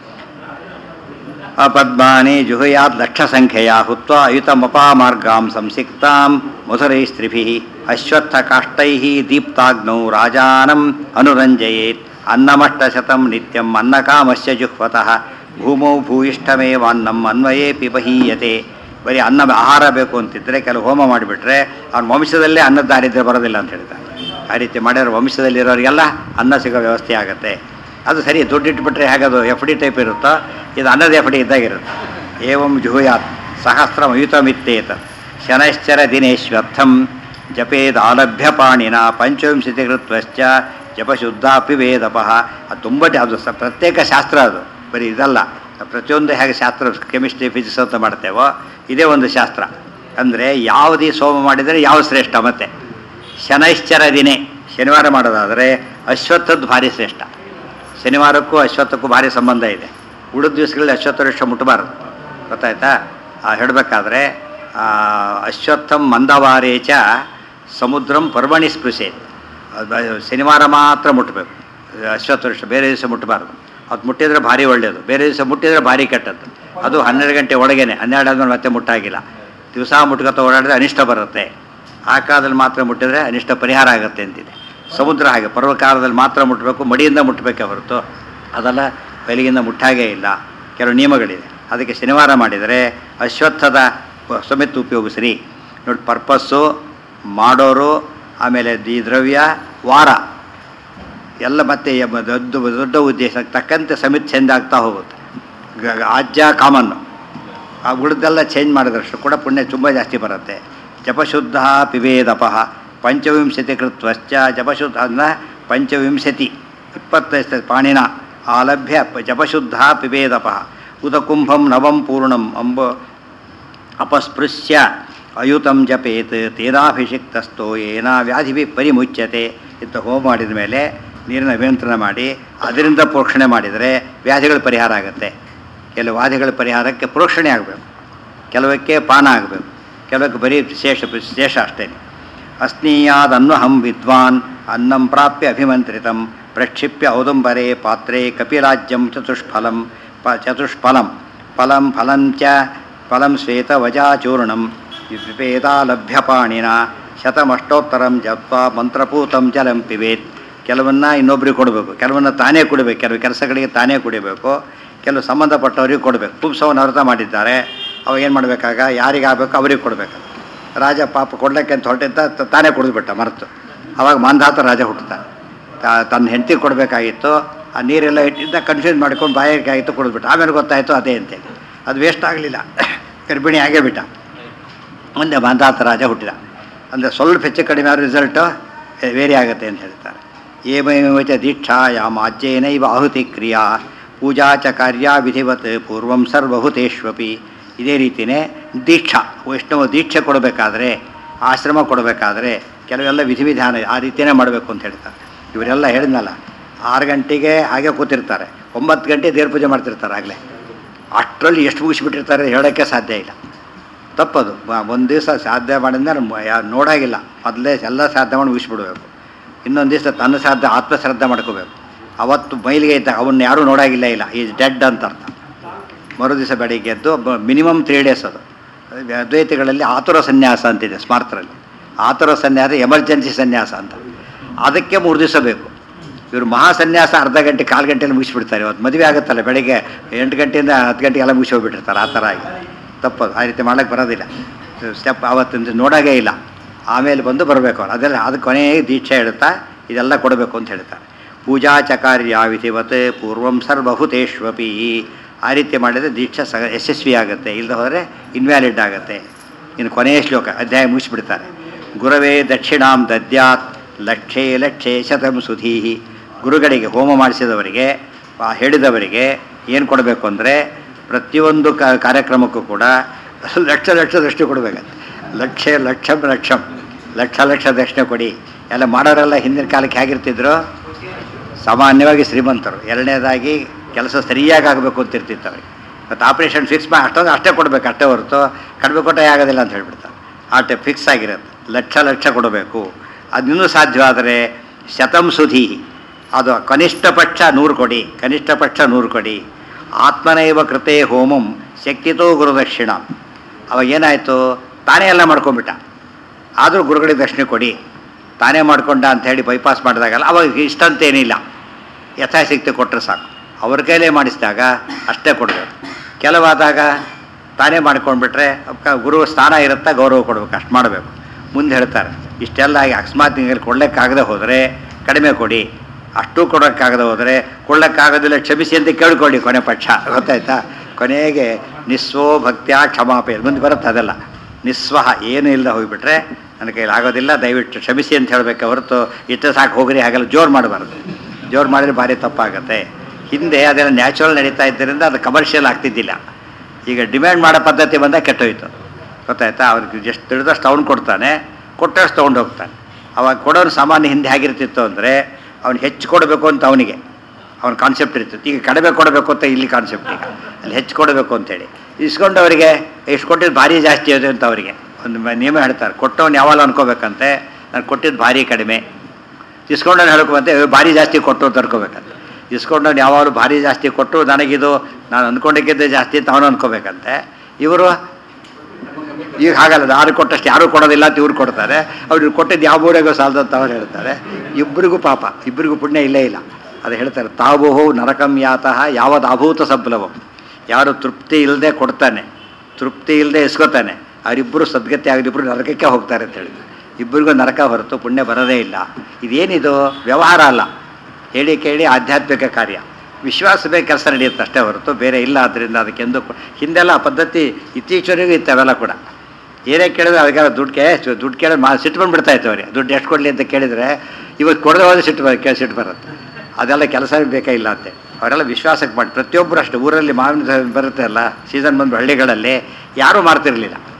ಅಪದ್ಮಾನಿ ಜುಹುಯಾತ್ ಲಕ್ಷ ಸಂಖ್ಯೆಯ ಹುತ್ವ ಅಯುತಮಪಾಮಾರ್ಗಾಂ ಸಂಸಿಕ್ತಾಂ ಮಧುರೈಸ್ತ್ರಿಭಿಃ ಅಶ್ವತ್ಥ ಕಾಷ್ಟೈ ದೀಪ್ತಾಗ್ನೌ ರಾಜಾನಂ ಅನುರಂಜಯೇತ್ ಅನ್ನಮಷ್ಟಶತಂ ನಿತ್ಯಂ ಅನ್ನಕಾಮಸ್ಯ ಜುಹ್ವತಃ ಭೂಮೌ ಭೂಯಿಷ್ಠಮೇವಾನ್ನಂ ಅನ್ವಯೇ ಪಿಬಹೀಯತೆ ಬರೀ ಅನ್ನ ಆಹಾರ ಬೇಕು ಅಂತಿದ್ರೆ ಕೆಲವು ಹೋಮ ಮಾಡಿಬಿಟ್ರೆ ಅವ್ನ ವಂಶದಲ್ಲೇ ಅನ್ನದ ದಾರಿದ್ರ್ಯ ಬರೋದಿಲ್ಲ ಅಂತ ಹೇಳ್ತಾರೆ ಆ ರೀತಿ ಮಾಡಿದ್ರೆ ವಂಶದಲ್ಲಿರೋರಿಗೆಲ್ಲ ಅನ್ನ ಸಿಗೋ ವ್ಯವಸ್ಥೆ ಆಗುತ್ತೆ ಅದು ಸರಿ ದುಡ್ಡು ಇಟ್ಬಿಟ್ರೆ ಹೇಗದು ಎಫ್ ಡಿ ಟೈಪ್ ಇರುತ್ತೋ ಇದು ಅನ್ನದ ಎಫ್ ಡಿ ಇದ್ದಾಗಿರುತ್ತೆ ಏವಂ ಜುಹುಯಾತ್ ಸಹಸ್ರಮಯುತಮಿತ್ತೇತ ಶನಶ್ಚರ ದಿನೇಶ್ವರ್ಥಂ ಜಪೇದಾಲಭ್ಯ ಪಾಣಿನ ಪಂಚವಿಂಶತಿ ಕೃತ್ವಶ್ಚ ಜಪಶುದ್ಧಾಪಿ ವೇದಪಃ ಅದು ತುಂಬ ಡಿ- ಅದು ಸ ಪ್ರತ್ಯೇಕ ಶಾಸ್ತ್ರ ಅದು ಬರೀ ಇದಲ್ಲ ಪ್ರತಿಯೊಂದು ಹೇಗೆ ಶಾಸ್ತ್ರ ಕೆಮಿಸ್ಟ್ರಿ ಫಿಸಿಕ್ಸ್ ಅಂತ ಮಾಡ್ತೇವೋ ಇದೇ ಒಂದು ಶಾಸ್ತ್ರ ಅಂದರೆ ಯಾವುದೇ ಸೋಮ ಮಾಡಿದರೆ ಯಾವ ಶ್ರೇಷ್ಠ ಮತ್ತೆ ಶನೈಶ್ಚರ ದಿನೇ ಶನಿವಾರ ಮಾಡೋದಾದರೆ ಅಶ್ವತ್ಥದ್ದು ಭಾರಿ ಶ್ರೇಷ್ಠ ಶನಿವಾರಕ್ಕೂ ಅಶ್ವತ್ಥಕ್ಕೂ ಭಾರಿ ಸಂಬಂಧ ಇದೆ ಉಳಿದ ದಿವಸಗಳಲ್ಲಿ ಅಶ್ವತ್ಥ ವೃಕ್ಷ ಮುಟ್ಟಬಾರದು ಗೊತ್ತಾಯ್ತಾ ಆ, ಹೇಳಬೇಕಾದ್ರೆ ಆ, ಅಶ್ವತ್ಥಂ ಮಂದವಾರೇಚ ಸಮುದ್ರಂ ಪರ್ವಣಿ ಸ್ಪೃಶೇತ್ ಅದು ಶನಿವಾರ ಮಾತ್ರ ಮುಟ್ಟಬೇಕು ಅಶ್ವತ್ಥ ವೃಕ್ಷ ಬೇರೆ ದಿವಸ ಮುಟ್ಟಬಾರ್ದು ಅದು ಮುಟ್ಟಿದ್ರೆ ಭಾರಿ ಒಳ್ಳೆಯದು ಬೇರೆ ದಿವಸ ಮುಟ್ಟಿದ್ರೆ ಭಾರಿ ಕೆಟ್ಟದ್ದು ಅದು ಹನ್ನೆರಡು ಗಂಟೆ ಒಳಗೇನೆ ಹನ್ನೆರಡು ಆದ್ಮೇಲೆ ಮತ್ತೆ ಮುಟ್ಟಾಗಿಲ್ಲ ದಿವಸ ಮುಟ್ಕೊತ ಓಡಾಡಿದ್ರೆ ಅನಿಷ್ಟ ಬರುತ್ತೆ ಆ ಕಾಲದಲ್ಲಿ ಮಾತ್ರ ಮುಟ್ಟಿದ್ರೆ ಅನಿಷ್ಟ ಪರಿಹಾರ ಆಗುತ್ತೆ ಅಂತಿದೆ ಸಮುದ್ರ ಹಾಗೆ ಪರ್ವಕಾಲದಲ್ಲಿ ಮಾತ್ರ ಮುಟ್ಟಬೇಕು ಮಡಿಯಿಂದ ಮುಟ್ಟಬೇಕೆ ಹೊರತು ಅದೆಲ್ಲ ಬೆಳಗಿಂದ ಮುಟ್ಟಾಗೇ ಇಲ್ಲ ಕೆಲವು ನಿಯಮಗಳಿದೆ ಅದಕ್ಕೆ ಶನಿವಾರ ಮಾಡಿದರೆ ಅಶ್ವತ್ಥದ ಸಮೇತ ಉಪಯೋಗಿಸ್ರಿ ನೋಡಿ ಪರ್ಪಸ್ಸು ಮಾಡೋರು ಆಮೇಲೆ ಈ ದ್ರವ್ಯ ವಾರ ಎಲ್ಲ ಮತ್ತೆ ಎಮ್ಮ ದೊಡ್ಡ ದೊಡ್ಡ ಉದ್ದೇಶಕ್ಕೆ ತಕ್ಕಂತೆ ಸಮಿತಿ ಚೇಂಜ್ ಆಗ್ತಾ ಹೋಗುತ್ತೆ ಗ- ಗ- ಆಜ್ಯ ಕಾಮನ್ನು ಆ ಉಳಿದೆಲ್ಲ ಚೇಂಜ್ ಮಾಡಿದಷ್ಟು ಕೂಡ ಪುಣ್ಯ ತುಂಬ ಜಾಸ್ತಿ ಬರುತ್ತೆ ಜಪಶುದ್ಧ ಪಿಬೇದಪಃ ಪಂಚವಿಂಶತಿ ಕೃತ್ವಶ್ಚ ಜಪಶುದ್ಧ ಅದನ್ನ ಪಂಚವಿಂಶತಿ ಇಪ್ಪತ್ತೈದು ಪಾಣಿನ ಆಲಭ್ಯ ಪ- ಜಪಶುದ್ಧ ಪಿಬೇದಪಃ ಉದಕುಂಭಂ ನವಂ ಪೂರ್ಣಂ ಅಂಬ ಅಪಸ್ಪೃಶ್ಯ ಅಯುತಂ ಜಪೇತ್ ತೇನಾಭಿಷಿಕ್ತಸ್ಥೋ ಏನ ವ್ಯಾಧಿ ಪರಿಮುಚ್ಯತೆ ಇಂಥ ಹೋಮ ಮಾಡಿದ ಮೇಲೆ ನೀರಿನ ನಿಯಂತ್ರಣ ಮಾಡಿ ಅದರಿಂದ ಪ್ರೋಕ್ಷಣೆ ಮಾಡಿದರೆ ವ್ಯಾಧಿಗಳ ಪರಿಹಾರ ಆಗುತ್ತೆ ಕೆಲವು ವ್ಯಾಧಿಗಳ ಪರಿಹಾರಕ್ಕೆ ಪ್ರೋಕ್ಷಣೆ ಆಗಬೇಕು ಕೆಲವಕ್ಕೆ ಪಾನ ಆಗಬೇಕು ಕೆಲವಕ್ಕೆ ಬರೀ ವಿಶೇಷ ವಿಶೇಷ ಅಷ್ಟೇ ಅಸ್ನೀಯಾದನ್ವಹಂ ವಿದ್ವಾನ್ ಅನ್ನಂ ಪ್ರಾಪ್ಯ ಅಭಿಮಂತ್ರಿತಂ ಪ್ರಕ್ಷಿಪ್ಯ ಔದಂಬರೆ ಪಾತ್ರೆ ಕಪಿರಾಜ್ಯಂ ಚತುಷ್ಫಲಂ ಪ ಚತುಷ್ಫಲಂ ಫಲಂ ಫಲಂಚ ಫಲಂ ಶ್ವೇತವಜಾಚೂರ್ಣಂ ವಿಪೇದಾಲಭ್ಯಪಾಣಿನ ಶತಮಷ್ಟೋತ್ತರಂ ಜಪ್ಪ ಮಂತ್ರಪೂತಂ ಜಲಂ ಪಿಬೇತ್ ಕೆಲವನ್ನ ಇನ್ನೊಬ್ರಿಗೆ ಕೊಡಬೇಕು ಕೆಲವನ್ನ ತಾನೇ ಕುಡಿಬೇಕು ಕೆಲವು ಕೆಲಸಗಳಿಗೆ ತಾನೇ ಕುಡಿಬೇಕು ಕೆಲವು ಸಂಬಂಧಪಟ್ಟವ್ರಿಗೆ ಕೊಡಬೇಕು ಪುಂಸವನ್ನು ಅರ್ಥ ಮಾಡಿದ್ದಾರೆ ಅವಾಗ ಏನು ಮಾಡಬೇಕಾಗ ಯಾರಿಗೆ ಆಗಬೇಕು ಅವ್ರಿಗೆ ಕೊಡಬೇಕು ರಾಜ ಪಾಪ ಕೊಡ್ಲಿಕ್ಕೆ ಅಂತ ಹೊರಟಿದ್ದ ತ- ತಾನೇ ಕುಡಿದ್ಬಿಟ್ಟ ಮರೆತು ಅವಾಗ ಮಾಂಧಾತ ರಾಜ ಹುಟ್ಟುತ್ತಾನೆ ತ- ತನ್ನ ಹೆಂಡತಿ ಕೊಡಬೇಕಾಗಿತ್ತು ಆ ನೀರೆಲ್ಲ ಇಟ್ಟಿದ್ದ ಕನ್ಫ್ಯೂಸ್ ಮಾಡ್ಕೊಂಡು ಬಾಯಿಗೆ ಆಗಿತ್ತು ಕುಡಿದ್ಬಿಟ್ಟ ಆಮೇಲೆ ಗೊತ್ತಾಯಿತು ಅದೇ ಅಂತೇಳಿ ಅದು ವೇಸ್ಟ್ ಆಗಲಿಲ್ಲ ಗರ್ಭಿಣಿ ಆಗೇ ಬಿಟ್ಟ ಮುಂದೆ ಮಾಂಧಾತ ರಾಜ ಹುಟ್ಟಿದ ಅಂದರೆ ಸ್ವಲ್ಪ ಹೆಚ್ಚು ಕಡಿಮೆ ಆದ ರಿಸಲ್ಟು ವೇರಿ ಆಗುತ್ತೆ ಅಂತ ಹೇಳ್ತಾರೆ ಏಮೇವ ಚ ದೀಕ್ಷಾಯಾಮ ಅಜ್ಜೇನೈವ ಆಹುತಿ ಕ್ರಿಯಾ ಪೂಜಾ ಚ ಕಾರ್ಯ ವಿಧಿವತ್ ಪೂರ್ವಂ ಸರ್ವಭೂತೇಶ್ವಪಿ ಇದೇ ರೀತಿಯೇ ದೀಕ್ಷಾ ವೈಷ್ಣವ ದೀಕ್ಷೆ ಕೊಡಬೇಕಾದ್ರೆ ಆಶ್ರಮ ಕೊಡಬೇಕಾದ್ರೆ ಕೆಲವೆಲ್ಲ ವಿಧಿವಿಧಾನ ಆ ರೀತಿಯೇ ಮಾಡಬೇಕು ಅಂತ ಹೇಳ್ತಾರೆ ಇವರೆಲ್ಲ ಹೇಳಿದ್ನಲ್ಲ ಆರು ಗಂಟೆಗೆ ಹಾಗೆ ಕೂತಿರ್ತಾರೆ ಒಂಬತ್ತು ಗಂಟೆ ದೇವ್ರ ಪೂಜೆ ಮಾಡ್ತಿರ್ತಾರೆ ಆಗಲೇ ಅಷ್ಟರಲ್ಲಿ ಎಷ್ಟು ಮುಗಿಸ್ಬಿಟ್ಟಿರ್ತಾರೆ ಹೇಳೋಕ್ಕೆ ಸಾಧ್ಯ ಇಲ್ಲ ತಪ್ಪದು ಒಂದು ದಿವಸ ಸಾಧ್ಯ ಮಾಡಿದ್ಮೇಲೆ ಮ- ಯಾ- ನೋಡಾಗಿಲ್ಲ ಮೊದಲೇ ಎಲ್ಲ ಸಾಧ್ಯ ಮಾಡಿ ಮುಗಿಸ್ಬಿಡ್ಬೇಕು ಇನ್ನೊಂದು ದಿವಸ ತನ್ನ ಸಾಧ್ಯ ಆತ್ಮಶ್ರದ್ಧೆ ಮಾಡ್ಕೋಬೇಕು ಅವತ್ತು ಮೈಲಿಗೆ ಇದ್ದ ಅವನ್ನ ಯಾರೂ ನೋಡಾಗಿಲ್ಲ ಇಲ್ಲ ಈಸ್ ಡೆಡ್ ಅಂತ ಅರ್ಥ ಮರು ದಿವಸ ಬೆಳಿಗ್ಗೆ ಎದ್ದು ಮಿನಿಮಮ್ ತ್ರೀ ಡೇಸ್ ಅದು ಅದ್ವೈತಿಗಳಲ್ಲಿ ಆತುರ ಸನ್ಯಾಸ ಅಂತಿದೆ ಸ್ಮಾರ್ತರಲ್ಲಿ ಆತುರ ಸನ್ಯಾಸ ಎಮರ್ಜೆನ್ಸಿ ಸನ್ಯಾಸ ಅಂತ ಅದಕ್ಕೆ ಮೂರು ದಿವಸ ಬೇಕು ಇವರು ಮಹಾ ಸನ್ಯಾಸ ಅರ್ಧ ಗಂಟೆ ಕಾಲು ಗಂಟೆಯಲ್ಲಿ ಮುಗಿಸ್ಬಿಡ್ತಾರೆ ಇವತ್ತು ಮದುವೆ ಆಗುತ್ತಲ್ಲ ಬೆಳಿಗ್ಗೆ ಎಂಟು ಗಂಟೆಯಿಂದ ಹತ್ತು ಗಂಟೆಗೆಲ್ಲ ಮುಗಿಸಿ ಹೋಗ್ಬಿಟ್ಟಿರ್ತಾರೆ ಆ ಥರ ಆಗಿ ತಪ್ಪದು ಆ ರೀತಿ ಮಾಡೋಕ್ಕೆ ಬರೋದಿಲ್ಲ ಸ್ಟೆಪ್ ಆವತ್ತಿಂದ ನೋಡೋದೇ ಇಲ್ಲ ಆಮೇಲೆ ಬಂದು ಬರಬೇಕು ಅವ್ರು ಅದೆಲ್ಲ ಅದು ಕೊನೆಗೆ ದೀಕ್ಷೆ ಇಡುತ್ತಾ ಇದೆಲ್ಲ ಕೊಡಬೇಕು ಅಂತ ಹೇಳ್ತಾರೆ ಪೂಜಾ ಚಕಾರ್ಯ ವಿಧಿವತ್ ಪೂರ್ವಂ ಸರ್ವಭೂತೇಶ್ವಪಿ ಆ ರೀತಿ ಮಾಡಿದರೆ ದೀಕ್ಷೆ ಸ ಯಶಸ್ವಿ ಆಗುತ್ತೆ ಇಲ್ಲದೆ ಹೋದರೆ ಇನ್ವ್ಯಾಲಿಡ್ ಆಗುತ್ತೆ ಇನ್ನು ಕೊನೆಯ ಶ್ಲೋಕ ಅಧ್ಯಾಯ ಮುಗಿಸ್ಬಿಡ್ತಾರೆ ಗುರವೇ ದಕ್ಷಿಣಾಂ ದದ್ಯಾತ್ ಲಕ್ಷೇ ಲಕ್ಷೇ ಶತಂ ಸುಧೀಹಿ ಗುರುಗಳಿಗೆ ಹೋಮ ಮಾಡಿಸಿದವರಿಗೆ ಆ ಹೇಳಿದವರಿಗೆ ಏನು ಕೊಡಬೇಕು ಅಂದರೆ ಪ್ರತಿಯೊಂದು ಕ ಕಾರ್ಯಕ್ರಮಕ್ಕೂ ಕೂಡ ಲಕ್ಷ ಲಕ್ಷದಷ್ಟು ಕೊಡಬೇಕಂತೆ ಲಕ್ಷ ಲಕ್ಷಂ ಲಕ್ಷಂ ಲಕ್ಷ ಲಕ್ಷ ದಕ್ಷಿಣೆ ಕೊಡಿ ಎಲ್ಲ ಮಾಡೋರೆಲ್ಲ ಹಿಂದಿನ ಕಾಲಕ್ಕೆ ಹೇಗಿರ್ತಿದ್ರು ಸಾಮಾನ್ಯವಾಗಿ ಶ್ರೀಮಂತರು ಎರಡನೇದಾಗಿ ಕೆಲಸ ಸರಿಯಾಗಿ ಆಗಬೇಕು ಅಂತ ಇರ್ತಿತ್ತು ಅವ್ರಿಗೆ ಮತ್ತು ಆಪ್ರೇಷನ್ ಫಿಕ್ಸ್ ಮಾಡಿ ಅಷ್ಟೊಂದು ಅಷ್ಟೇ ಕೊಡಬೇಕು ಅಷ್ಟೇ ಹೊರತು ಕಡಿಮೆ ಕೊಟ್ಟರೆ ಆಗೋದಿಲ್ಲ ಅಂತ ಹೇಳ್ಬಿಡ್ತಾರೆ ಆ ಟೈಪ್ ಫಿಕ್ಸ್ ಆಗಿರುತ್ತೆ ಲಕ್ಷ ಲಕ್ಷ ಕೊಡಬೇಕು ಅದಿನ್ನೂ ಸಾಧ್ಯವಾದರೆ ಶತಂ ಸುಧಿ ಅದು ಕನಿಷ್ಠ ಪಕ್ಷ ನೂರು ಕೊಡಿ ಕನಿಷ್ಠ ಪಕ್ಷ ನೂರು ಕೊಡಿ ಆತ್ಮನೈವ ಕೃತೆ ಹೋಮಂ ಶಕ್ತಿತೋ ಗುರುದಕ್ಷಿಣ ಅವಾಗ ಏನಾಯಿತು ತಾನೇ ಎಲ್ಲ ಮಾಡ್ಕೊಂಬಿಟ್ಟ ಆದರೂ ಗುರುಗಳಿಗೆ ದಕ್ಷಿಣೆ ಕೊಡಿ ತಾನೇ ಮಾಡ್ಕೊಂಡ ಅಂತ ಹೇಳಿ ಬೈಪಾಸ್ ಮಾಡಿದಾಗಲ್ಲ ಅವಾಗ ಇಷ್ಟಂತೇನಿಲ್ಲ ಯಥಾಶಕ್ತಿ ಕೊಟ್ಟರೆ ಸಾಕು ಅವ್ರ ಕೈಲೇ ಮಾಡಿಸಿದಾಗ ಅಷ್ಟೇ ಕೊಡಬೇಕು ಕೆಲವಾದಾಗ ತಾನೇ ಮಾಡ್ಕೊಂಡ್ಬಿಟ್ರೆ ಅದ್ಕ ಗುರು ಸ್ಥಾನ ಇರುತ್ತಾ ಗೌರವ ಕೊಡ್ಬೇಕು ಅಷ್ಟು ಮಾಡಬೇಕು ಮುಂದೆ ಹೇಳ್ತಾರೆ ಇಷ್ಟೆಲ್ಲ ಆಗಿ ಅಕಸ್ಮಾತ್ ನಿಮಗೆ ಕೊಡ್ಲಿಕ್ಕಾಗದೆ ಹೋದರೆ ಕಡಿಮೆ ಕೊಡಿ ಅಷ್ಟು ಕೊಡೋಕ್ಕಾಗದೆ ಹೋದರೆ ಕೊಳ್ಳೋಕ್ಕಾಗೋದಿಲ್ಲ ಕ್ಷಮಿಸಿ ಅಂತ ಕೇಳ್ಕೊಳ್ಳಿ ಕೊನೆ ಪಕ್ಷ ಗೊತ್ತಾಯ್ತಾ ಕೊನೆಗೆ ನಿಸ್ವೋ ಭಕ್ತ್ಯಾ ಕ್ಷಮಾಪೆ ಮುಂದೆ ಬರುತ್ತೆ ಅದೆಲ್ಲ ನಿಸ್ವಹ ಏನು ಇಲ್ಲದೆ ಹೋಗಿಬಿಟ್ರೆ ನನ್ನ ಕೈಲಿ ಆಗೋದಿಲ್ಲ ದಯವಿಟ್ಟು ಕ್ಷಮಿಸಿ ಅಂತ ಹೇಳಬೇಕು ಹೊರತು ಇಷ್ಟ ಸಾಕು ಹೋಗ್ರಿ ಹಾಗೆಲ್ಲ ಜೋರು ಮಾಡಬಾರ್ದು ಜೋರು ಮಾಡಿದ್ರೆ ಭಾರಿ ತಪ್ಪಾಗುತ್ತೆ ಹಿಂದೆ ಅದೆಲ್ಲ ನ್ಯಾಚುರಲ್ ನಡೀತಾ ಇದ್ದರಿಂದ ಅದು ಕಮರ್ಷಿಯಲ್ ಆಗ್ತಿದ್ದಿಲ್ಲ ಈಗ ಡಿಮ್ಯಾಂಡ್ ಮಾಡೋ ಪದ್ಧತಿ ಬಂದಾಗ ಕೆಟ್ಟೋಯ್ತು ಗೊತ್ತಾಯ್ತಾ ಅವ್ರಿಗೆ ಎಷ್ಟು ತಿಳಿದಷ್ಟು ಅವ್ನು ಕೊಡ್ತಾನೆ ಕೊಟ್ಟಷ್ಟು ತೊಗೊಂಡು ಹೋಗ್ತಾನೆ ಅವಾಗ ಕೊಡೋನು ಸಾಮಾನ್ಯ ಹಿಂದೆ ಹೇಗಿರ್ತಿತ್ತು ಅಂದರೆ ಅವ್ನು ಹೆಚ್ಚು ಕೊಡಬೇಕು ಅಂತ ಅವನಿಗೆ ಅವನ ಕಾನ್ಸೆಪ್ಟ್ ಇರ್ತಿತ್ತು ಈಗ ಕಡಿಮೆ ಕೊಡಬೇಕು ಅಂತ ಇಲ್ಲಿ ಕಾನ್ಸೆಪ್ಟ್ ಈಗ ಅಲ್ಲಿ ಹೆಚ್ಚು ಕೊಡಬೇಕು ಅಂತೇಳಿ ಇಸ್ಕೊಂಡವರಿಗೆ ಎಷ್ಟು ಕೊಟ್ಟಿದ್ದು ಭಾರಿ ಜಾಸ್ತಿ ಇದೆ ಅಂತ ಅವರಿಗೆ ಒಂದು ಮ- ನಿಯಮ ಹೇಳ್ತಾರೆ ಕೊಟ್ಟವನು ಯಾವಾಗ ಅನ್ಕೋಬೇಕಂತೆ ನಾನು ಕೊಟ್ಟಿದ್ದು ಭಾರಿ ಕಡಿಮೆ ಇಸ್ಕೊಂಡವ್ನು ಹೇಳ್ಕೊಂಬಂತೆ "ಏ, ಭಾರಿ ಜಾಸ್ತಿ ಕೊಟ್ಟು ಅಂತ ಅನ್ಕೋಬೇಕಂತೆ ಇಸ್ಕೊಂಡವ್ನು ಯಾವಾಗಲೂ ಭಾರಿ ಜಾಸ್ತಿ ಕೊಟ್ಟು ನನಗಿದು ನಾನು ಅಂದ್ಕೊಂಡಿದ್ದೆ ಜಾಸ್ತಿ ಅಂತ ಅವನು ಅನ್ಕೋಬೇಕಂತೆ ಇವರು ಈಗ ಹಾಗಲ್ಲ ಯಾರು ಕೊಟ್ಟಷ್ಟು ಯಾರೂ ಕೊಡೋದಿಲ್ಲ ಅಂತ ಇವ್ರು ಕೊಡ್ತಾರೆ ಅವ್ರು ಕೊಟ್ಟಿದ್ದು ಯಾವ ಊರಿಗೂ ಸಾಲದಂತ ಅವ್ರು ಹೇಳ್ತಾರೆ ಇಬ್ಬರಿಗೂ ಪಾಪ ಇಬ್ಬರಿಗೂ ಪುಣ್ಯ ಇಲ್ಲೇ ಇಲ್ಲ ಅದು ಹೇಳ್ತಾರೆ ತಾವು ನರಕಂ ಯಾತಃ ಯಾವದು ಅಭೂತ ಸಬ್ಲವಂ ಯಾರು ತೃಪ್ತಿ ಇಲ್ಲದೆ ಕೊಡ್ತಾನೆ ತೃಪ್ತಿ ಇಲ್ಲದೆ ಇಸ್ಕೋತಾನೆ ಅವರಿಬ್ಬರು ಸದ್ಗತಿ ಆಗದಿಬ್ಬರು ನರಕಕ್ಕೆ ಹೋಗ್ತಾರೆ ಅಂತ ಹೇಳಿದ್ರು ಇಬ್ಬರಿಗೂ ನರಕ ಹೊರತು ಪುಣ್ಯ ಬರೋದೇ ಇಲ್ಲ ಇದೇನಿದು ವ್ಯವಹಾರ ಅಲ್ಲ ಹೇಳಿ ಕೇಳಿ ಆಧ್ಯಾತ್ಮಿಕ ಕಾರ್ಯ ವಿಶ್ವಾಸವೇ ಕೆಲಸ ನಡೆಯುತ್ತೆ ಅಷ್ಟೇ ಹೊರತು ಬೇರೆ ಇಲ್ಲ ಆದ್ದರಿಂದ ಅದಕ್ಕೆಂದು ಕೊ- ಹಿಂದೆಲ್ಲ ಆ ಪದ್ಧತಿ ಇತ್ತೀಚೆಗೂ ಇತ್ತು ಅವೆಲ್ಲ ಕೂಡ ಏನೇ ಕೇಳಿದ್ರೆ ಅದಕ್ಕೆಲ್ಲ ದುಡ್ಡು ಕೇ ದುಡ್ಡು ಕೇಳಿದ್ರೆ ಮಾ ಸಿಟ್ಟು ಬಂದ್ಬಿಡ್ತಾ ಇತ್ತು ಅವ್ರಿಗೆ ದುಡ್ಡು ಎಷ್ಟು ಕೊಡಲಿ ಅಂತ ಕೇಳಿದರೆ ಇವತ್ತು ಕೊಡದೆ ಹೋದ್ರೆ ಸಿಟ್ಟು ಬರ ಕೇ- ಸಿಟ್ಟು ಬರುತ್ತೆ ಅದೆಲ್ಲ ಕೆಲಸ ಬೇಕಾ ಇಲ್ಲ ಅಂತೆ ಅವರೆಲ್ಲ ವಿಶ್ವಾಸಕ್ಕೆ ಮಾಡಿ ಪ್ರತಿಯೊಬ್ಬರು ಅಷ್ಟೇ ಊರಲ್ಲಿ ಮಾವಿನ ಸ- ಬರುತ್ತೆ ಅಲ್ಲ ಸೀಸನ್ ಬಂದು ಹಳ್ಳಿಗಳಲ್ಲಿ ಯಾರೂ ಮಾರ್ತಿರಲಿಲ್ಲ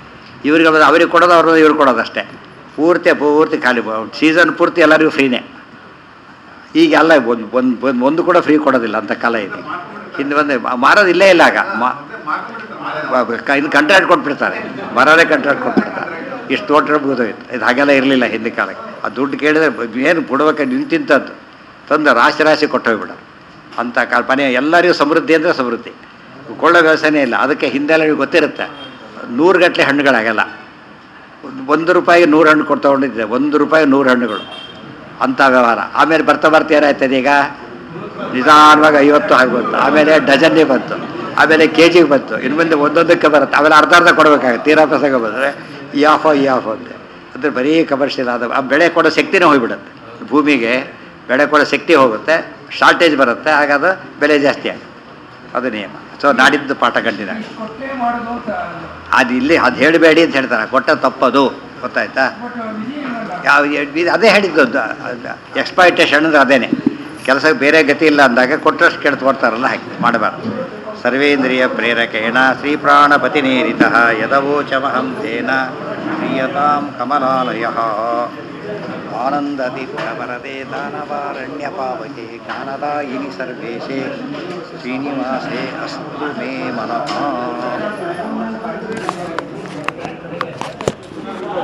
ಇವ್ರಿಗೆ ಬರೋದು ಅವ್ರಿಗೆ ಕೊಡೋದು ಅವ್ರದ್ದು ಇವ್ರಿಗೆ ಕೊಡೋದು ಅಷ್ಟೇ ಪೂರ್ತಿ ಪೂರ್ತಿ ಖಾಲಿ ಸೀಸನ್ ಪೂರ್ತಿ ಎಲ್ಲರಿಗೂ ಫ್ರೀನೇ ಈಗ ಎಲ್ಲ ಒಂದು ಒಂದು ಒಂದು ಒಂದು ಕೂಡ ಫ್ರೀ ಕೊಡೋದಿಲ್ಲ ಅಂತ ಕಾಲ ಇದೆ ಹಿಂದೆ ಬಂದು ಮಾರೋದು ಇಲ್ಲೇ ಇಲ್ಲ ಆಗ ಮಾ ಇನ್ನು ಕಂಟ್ರಾಕ್ಟ್ ಕೊಟ್ಬಿಡ್ತಾರೆ ಮರನೇ ಕಂಟ್ರಾಕ್ಟ್ ಕೊಟ್ಬಿಡ್ತಾರೆ ಇಷ್ಟು ತೋಟ ಮುಗಿದೋಯ್ತು ಇದು ಹಾಗೆಲ್ಲ ಇರಲಿಲ್ಲ ಹಿಂದೆ ಕಾಲಕ್ಕೆ ಆ ದುಡ್ಡು ಕೇಳಿದ್ರೆ ಏನು ಬಿಡ್ಬೇಕು ನಿಂತಿಂಥದ್ದು ತಂದು ರಾಶಿ ರಾಶಿ ಕೊಟ್ಟೋಗ್ಬಿಡೋದು ಅಂಥ ಕಲ್ಪನೆ ಎಲ್ಲರಿಗೂ ಸಮೃದ್ಧಿ ಅಂದರೆ ಸಮೃದ್ಧಿ ಕೊಳ್ಳೋ ವ್ಯವಸ್ಥೆನೇ ಇಲ್ಲ ಅದಕ್ಕೆ ಹಿಂದೆಲ್ಲ ಗೊತ್ತಿರುತ್ತೆ ನೂರು ಗಟ್ಟಲೆ ಹಣ್ಣುಗಳಾಗಲ್ಲ ಒಂದು- ಒಂದು ರೂಪಾಯಿಗೆ ನೂರು ಹಣ್ಣು ಕೊಡ್ತಾ ಹೊಂದಿದ್ದೆ ಒಂದು ರೂಪಾಯಿ ನೂರು ಹಣ್ಣುಗಳು ಅಂಥ ವ್ಯವಹಾರ ಆಮೇಲೆ ಬರ್ತಾ ಬರ್ತಾ ಏನಾಯ್ತದೆ ಈಗ ನಿಧಾನವಾಗಿ ಐವತ್ತು ಹಾಗೆ ಬಂತು ಆಮೇಲೆ ಡಜನ್ನೇ ಬಂತು ಆಮೇಲೆ ಕೆ ಜಿಗೆ ಬಂತು ಇನ್ನು ಮುಂದೆ ಒಂದೊಂದಕ್ಕೆ ಬರುತ್ತೆ ಆಮೇಲೆ ಅರ್ಧ ಅರ್ಧ ಕೊಡಬೇಕಾಗುತ್ತೆ ತೀರಾ ಪ್ರಸಂಗ ಬಂದರೆ ಈ ಆಫ್ ಈ ಆಫ್ ಅಂತ ಅಂದರೆ ಬರೀ ಕಮರ್ಷಿಯಲ್ ಆದ ಆ ಬೆಳೆ ಕೊಡೋ ಶಕ್ತಿನೇ ಹೋಗ್ಬಿಡುತ್ತೆ ಭೂಮಿಗೆ ಬೆಳೆ ಕೊಡೋ ಶಕ್ತಿ ಹೋಗುತ್ತೆ ಶಾರ್ಟೇಜ್ ಬರುತ್ತೆ ಹಾಗಾದ ಬೆಲೆ ಜಾಸ್ತಿ ಆಗುತ್ತೆ ಅದು ನಿಯಮ ಸೊ ನಾಡಿದ್ದು ಪಾಠ ಕಂಟಿನ್ಯೂ ಆಗುತ್ತೆ ಕೊಟ್ಟೆ ಮಾಡೋದು ಅಂತ ಅದು ಇಲ್ಲಿ ಅದು ಹೇಳಬೇಡಿ ಅಂತ ಹೇಳ್ತಾರೆ ಕೊಟ್ಟ ತಪ್ಪದು ಗೊತ್ತಾಯ್ತಾ ಬಟ್ ವಿಧಿ ಏನಲ್ಲ ಯಾವ ಇದು ಅದೇ ಹೇಳಿದ್ದು ಎಕ್ಸ್ಪ್ಲಾಯಿಟೇಷನ್ ಅಂದ್ರೆ ಅದೇನೆ ಕೆಲಸಕ್ಕೆ ಬೇರೆ ಗತಿ ಇಲ್ಲ ಅಂದಾಗ ಕೊಟ್ಟಷ್ಟು ಕೆಡ್ತು ಕೊಡ್ತಾರಲ್ಲ ಹಾಗೆ ಮಾಡಬಾರ್ದು ಸರ್ವೇಂದ್ರಿಯ ಪ್ರೇರಕೇಣ ಶ್ರೀಪ್ರಾಣಪತಿನೇರಿತ ಯದವೋಚಮಹಂ ತೇನ ಕ್ರಿಯತಾಂ ಕಮಲಾಲಯ ಆನಂದತೀರ್ಥವರದೆ ದಾನವಾರಣ್ಯಪಾವಕೆ ಜ್ಞಾನದಾಯಿನಿ ಸರ್ವೇಶೇ ಶ್ರೀನಿವಾಸೇ ಅಸ್ತು ಮೇ ಮನಃ